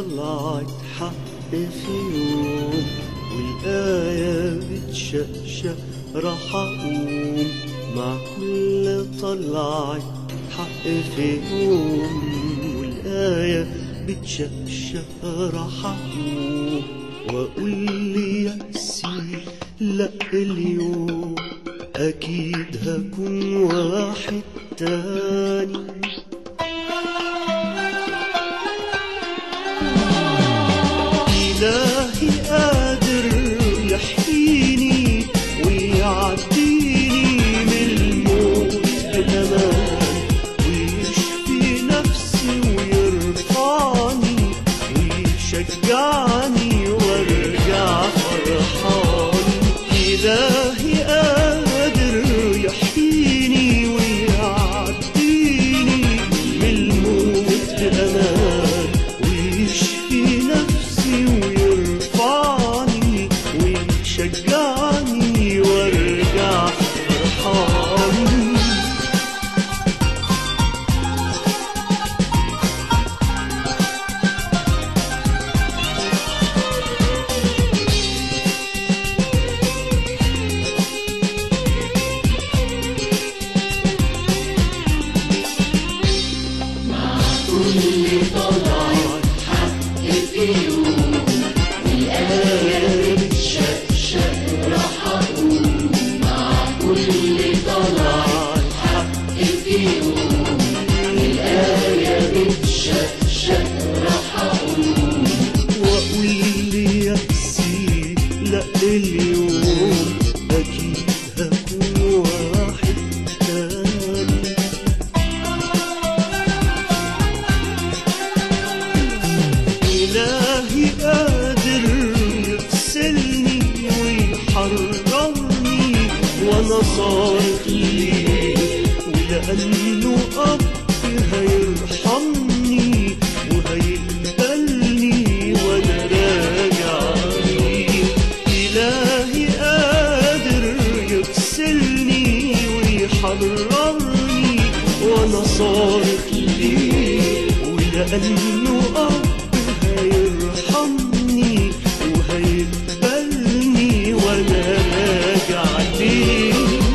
طلعت حق في يوم والآية بتشقشق راح أقوم مع كل طلعت حق في يوم والآية بتشقشق راح أقوم وأقول لي يأسي لأ اليوم أكيد هكون واحد تاني إلهي قادر يحييني ويعديني من الموت بأمان ويشفي نفسي ويرفعني ويشجعني وارجع فرحان إلهي قادر يحييني ويعديني من الموت بأمان ويشفي نفسي ويرفعني ويشجعني وارجع فرحان واقول لي يأسي لا اليوم اكيد هكون واحد تاني إلهي قادر يغسلني ويحررني وأنا صارت ليه ولأنه أب هيرحمني وهيقبلني وأنا راجع ليه إلهي قادر يغسلني ويحررني وأنا صارت ليه ولأنه أب هيرحمني وهيقبلني وأنا راجع ليه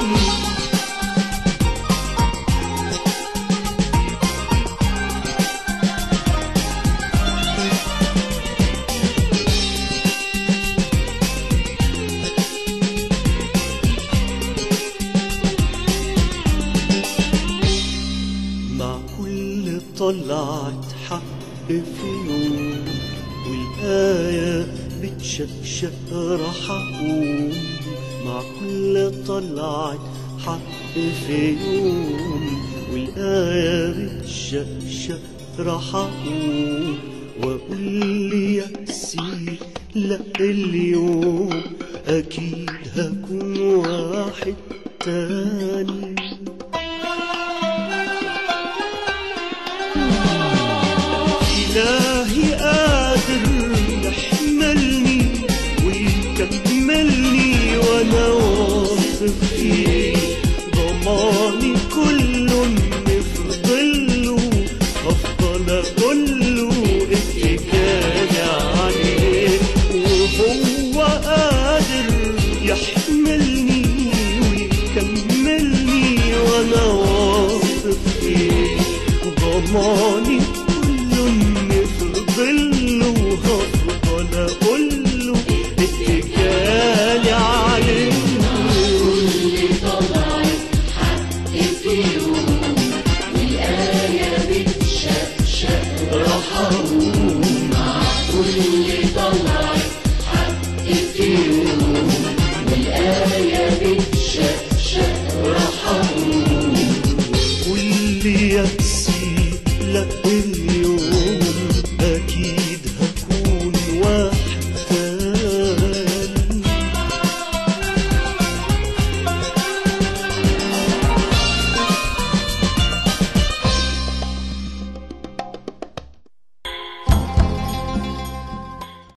مع كل طلعت حق في يوم والآية بتشقشق راح أقوم مع كل طلعت حق في يوم والآية بتشقشق راح أقوم وأقول لي يأسي لأ اليوم أكيد هكون واحد تاني إلهي قادر يحملني ويكملني وأنا واثق فيه ضماني كل في ظله أفضل أقوله اتكالي عليه وهو قادر يحملني ويكملني وأنا واثق فيه ضماني كل في ظله هفضل أقوله اتكالي عليه كل يأس